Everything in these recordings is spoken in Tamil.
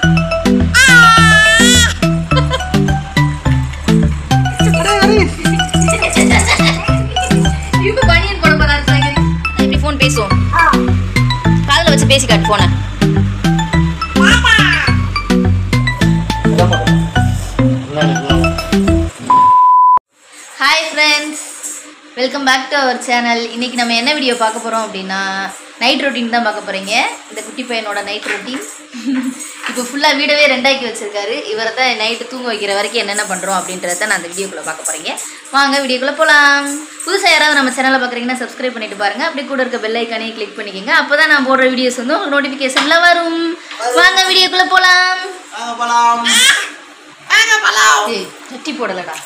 இப்ப பனியன் போட போறாரு சாகரி இப்படி ஃபோன் பேசுவோம் காதுல வச்சு பேசி காட்டு போன hi friends welcome back to our channel இன்னைக்கு நம்ம என்ன வீடியோ பார்க்க போகிறோம் அப்படின்னா நைட் ரொட்டீன் தான் பார்க்க போகிறீங்க இந்த குட்டி பையனோட நைட் ரொட்டீன் இப்போ ஃபுல்லாக வீடவே ரெண்டாக்கி வச்சிருக்காரு இவரை தான் நைட்டு தூங்க வைக்கிற வரைக்கும் என்னென்ன பண்ணுறோம் அப்படின்றத நான் அந்த வீடியோக்குள்ளே பார்க்க போகிறீங்க வாங்க வீடியோக்குள்ளே போகலாம் புதுசாக யாராவது நம்ம சேனலை பார்க்குறீங்கன்னா சப்ஸ்கிரைப் பண்ணிட்டு பாருங்க அப்படியே கூட இருக்க பெல் ஐக்கானே கிளிக் பண்ணிக்கோங்க அப்போ தான் நான் போடுற வீடியோஸ் வந்து உங்களுக்கு நோட்டிஃபிகேஷனில் வரும் வாங்க வீடியோக்குள்ளே போகலாம் வாங்க போலாம் வாங்க போலாம் ஏய் சட்டி போடலடா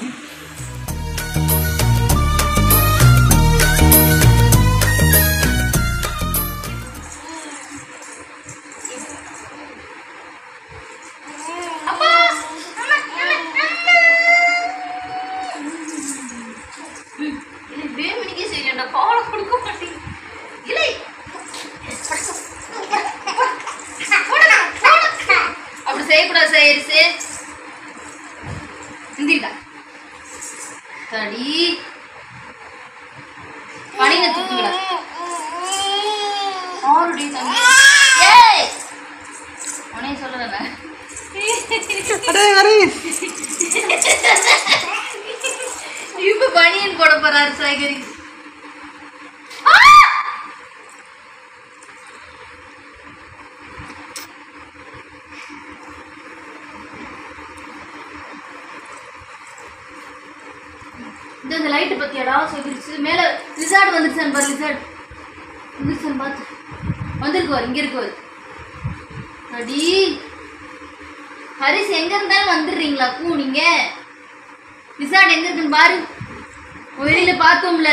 பேமினிக்கே செய்யலடா காலை கொடுக்க மாட்டேங்குது இல்லை அப்படி செய்யக்கூடாது செய்யரிசு சிந்திரிக்கா தடி பணியில தூக்கிவிட ஆறுடி தம்பி ஏய் உனைய சொல்றேன் அடே அரே இப்ப பனியன் போட போறாரு சாகரி இந்த இந்த லைட்டு பத்தியாடா சொல்லிருச்சு மேல லிசார்ட் வந்துருச்சான் பாரு லிசார்ட் வந்துருச்சான் பார்த்து வந்திருக்கு பாரு இங்க இருக்கு பாரு அடி ஹரிஸ் எங்க இருந்தாலும் வந்துடுறீங்களா கூ நீங்க லிசார்ட் எங்க இருக்குன்னு பாரு வெளியில பார்த்தோம்ல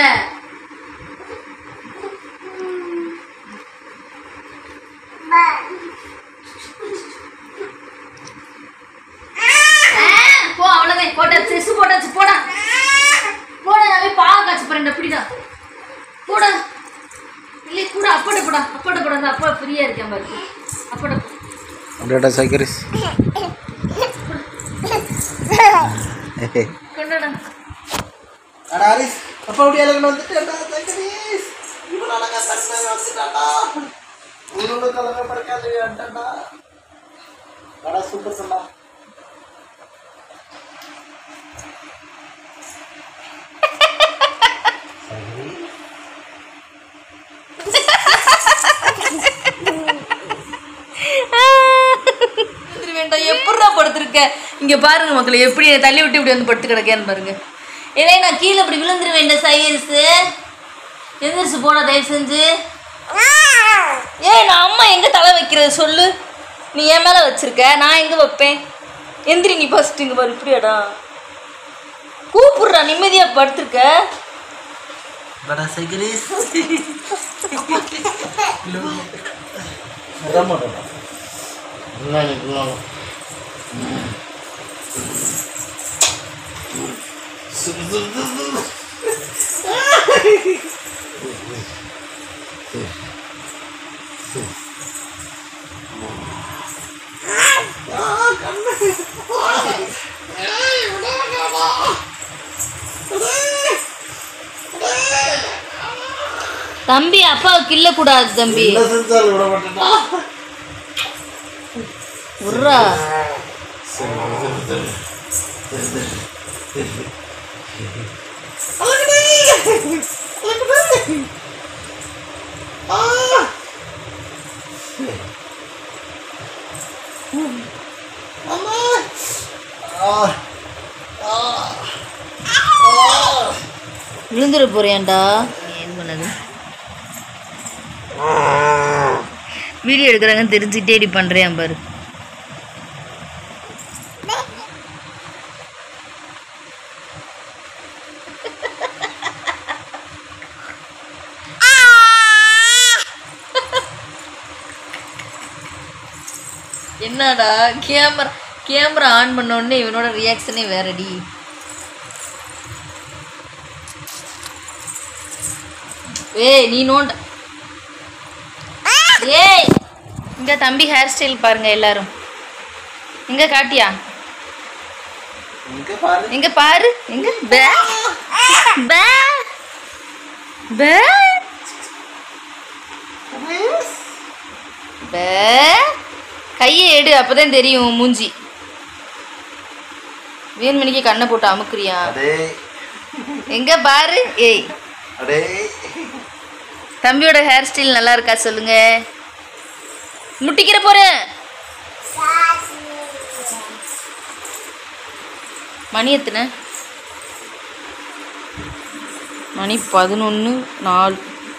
ஆ, போ அவ்வளவுதான் போட்டாச்சு செஸ் போட்டாச்சு போடா போடா நான் போய் பாவ காய்ச்சி போறேன் எப்படிடா போடா இல்லை கூட அப்பட போடா அப்பட போடா அந்த அப்பா ஃப்ரீயா இருக்கேன் பாரு அப்பட போ. அப்படியாடா சைக்கரிஸ் கொண்டாடா அடா ஹரிஸ் அப்பா அப்படியே அழகு வந்துட்டேன்டா சைக்கரிஸ் இவ்வளோ அழகா தன்மை வந்துட்டான்டா உன்னோட கலங்க பறக்காது வந்துட்டான்டா அடா சூப்பர் சொன்னா விழுந்துரு வேண்டாம் எப்படிடா படுத்திருக்க இங்க பாருங்க மக்களே எப்படி என்னை தள்ளி விட்டு இப்படி வந்து படுத்து கிடக்கேன்னு பாருங்க ஏன்னா நான் கீழே இப்படி விழுந்துரு வேண்டாம் சையரிசு எந்திரிச்சு போடா தயவு செஞ்சு ஏய் நான் அம்மா எங்க தலை வைக்கிறது சொல்லு நீ என் மேல வச்சிருக்க நான் எங்க வைப்பேன் எந்திரி நீ ஃபர்ஸ்ட் இங்க பாரு இப்படியாடா கூப்பிடுறா நிம்மதியா படுத்திருக்க அடா சைக்கரிஸ் அதான் மாட்டேன் தம்பி அப்பாவுக்கு இல்ல கூடாது தம்பி என்ன செஞ்சாலும் விட மாட்டேன்டா உர்ரா விழுந்துட போறியாண்டா ஏன் பண்ணது வீடியோ எடுக்கிறாங்கன்னு தெரிஞ்சுக்கிட்டே இப்படி பண்ணுறேன் பாரு என்னடா கேமரா கேமரா ஆன் பண்ண உடனே இவனோட ரியாக்ஷனே வேறடி ஏய் நீ நோண்ட ஏய் இங்க தம்பி ஹேர் ஸ்டைல் பாருங்க எல்லாரும் எங்க காட்டியா இங்க பாரு எங்க பாரு எங்க பே பே பே பே கையை எடு அப்பதான் தெரியும் உன் மூஞ்சி வேணுமணிக்கு கண்ணை போட்டு அமுக்குறியா அடே எங்க பாரு ஏய் அடே தம்பியோட ஹேர் ஸ்டைல் நல்லா இருக்கா சொல்லுங்க முட்டிக்கிற போறேன் மணி எத்தனை மணி பதினொன்று நாலு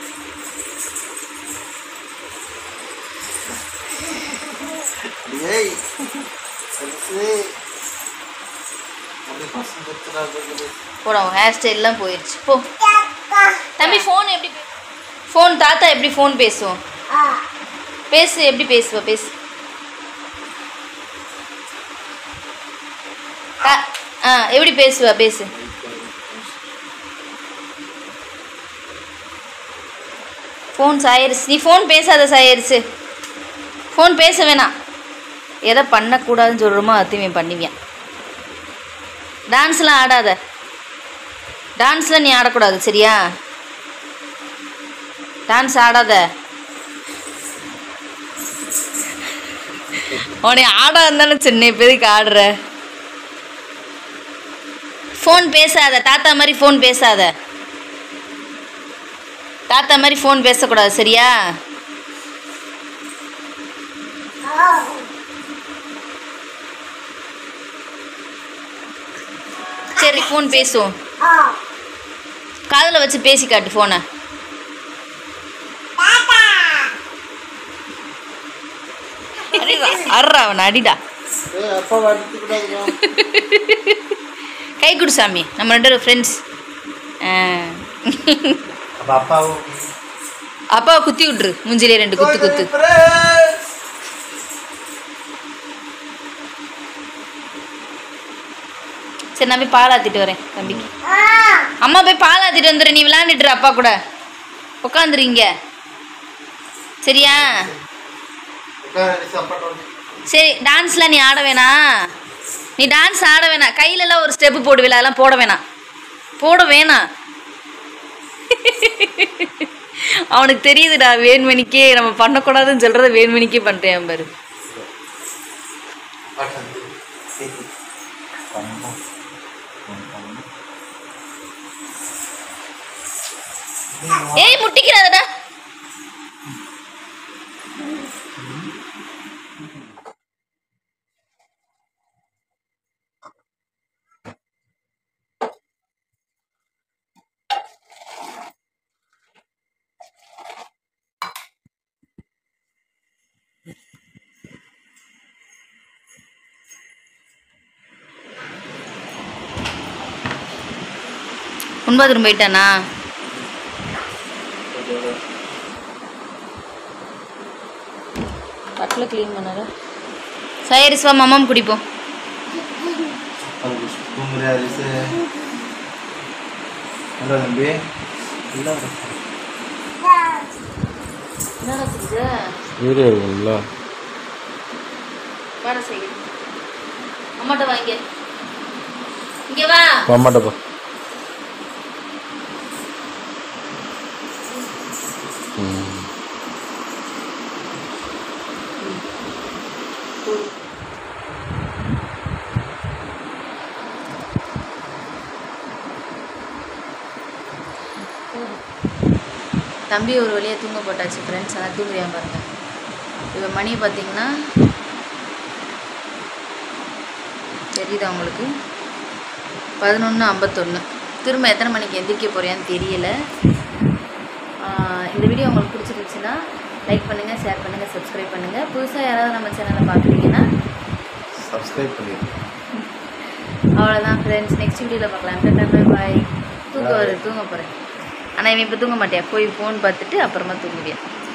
ஏய் சரி அப்படி பசங்க எடுத்துடாது போட உன் ஹேர் ஸ்டைல்லாம் போயிடுச்சு போ தம்பி ஃபோன் எப்படி ஃபோன் தாத்தா எப்படி ஃபோன் பேசுவோம் பேசு எப்படி பேசுவ பேசு தா- ஆ எப்படி பேசுவ பேசு ஃபோன் சாயிருச்சு நீ ஃபோன் பேசாத சாயிருச்சு ஃபோன் பேச வேணாம் எதை பண்ணக்கூடாதுன்னு சொல்கிறோமோ அதையும் பண்ணுவியான் டான்ஸ்லாம் ஆடாத டான்ஸ்லாம் நீ ஆடக்கூடாது சரியா டான்ஸ் ஆடாத உன்னை ஆடாதுன்னு சின்ன பேருக்கு ஆடுற ஃபோன் பேசாத தாத்தா மாதிரி ஃபோன் பேசாத தாத்தா மாதிரி ஃபோன் பேசக்கூடாது சரியா சரி ஃபோன் பேசுவோம் காதில் வச்சு பேசி காட்டு ஃபோனை அடிடா அர்றா அவனை அடிடா ஏய் அப்பா அடித்து கூடாதுமா கை கொடு சாமி நம்ம ரெண்டு பேரும் ஃப்ரெண்ட்ஸ் அப்ப அப்பாவும் அப்பாவை குத்தி விட்ரு மூஞ்சிலே ரெண்டு குத்து குத்து Friends. சரி நான் போய் பால் ஆத்திட்டு வரேன் தம்பிக்கு அம்மா போய் பால் ஆத்திட்டு வந்துடுறேன் நீ விளாண்டுட்டு அப்பா கூட உட்காந்துருங்க சரியா உட்காரு, சாப்பாடு வந்து. சரி டான்ஸ்லாம் நீ ஆட வேணாம் நீ டான்ஸ் ஆட வேணாம் கையிலலாம் ஒரு ஸ்டெப்பு போடுவில அதெல்லாம் போட வேணாம் போட வேணாம் அவனுக்கு தெரியுதுடா வேண்மணிக்கே நம்ம பண்ணக்கூடாதுன்னு சொல்கிறத வேண்மணிக்கே பண்ணுறேன் பாரு உட்காந்து. பண்ணு. பண்ணு. ஏய் முட்டிக்கிறாதடா முன்பாத்ரூம் போயிட்டானா கட்டில் க்ளீன் பண்ணாத சரி வா மம்மம் குடிப்போம் அது தூங்குறியா, அரிசு? நல்லா தம்பி நல்லா இருக்கு. என்னடா செஞ்ச வீடியோ இருக்குல்ல வர செய்ய அம்மாட்ட வாங்க இங்க வா அம்மாட்டப்பா தம்பி ஒரு வழியாக தூங்க போட்டாச்சு ஃப்ரெண்ட்ஸ் ஆனால் தூங்குறியா பாருங்க இப்போ மணி பார்த்தீங்கன்னா தெரியுதா உங்களுக்கு பதினொன்று ஐம்பத்தொன்று திரும்ப எத்தனை மணிக்கு எந்திரிக்க போறியான்னு தெரியல ஆஹ் இந்த வீடியோ உங்களுக்கு பிடிச்சிருந்துச்சுன்னா லைக் பண்ணுங்கள் ஷேர் பண்ணுங்கள் சப்ஸ்கிரைப் பண்ணுங்கள் புதுசாக யாராவது நம்ம சேனலை பார்க்குறீங்கன்னா Subscribe பண்ணிடு. அவ்வளோதான் ஃப்ரெண்ட்ஸ் நெக்ஸ்ட் வீடியோவில் பார்க்கலாம் பாய் தூங்க வரு தூங்க போகிறேன் ஆனால் இவன் இப்போ தூங்க மாட்டேன் போய் ஃபோன் பார்த்துட்டு அப்புறமா தூங்குவேன்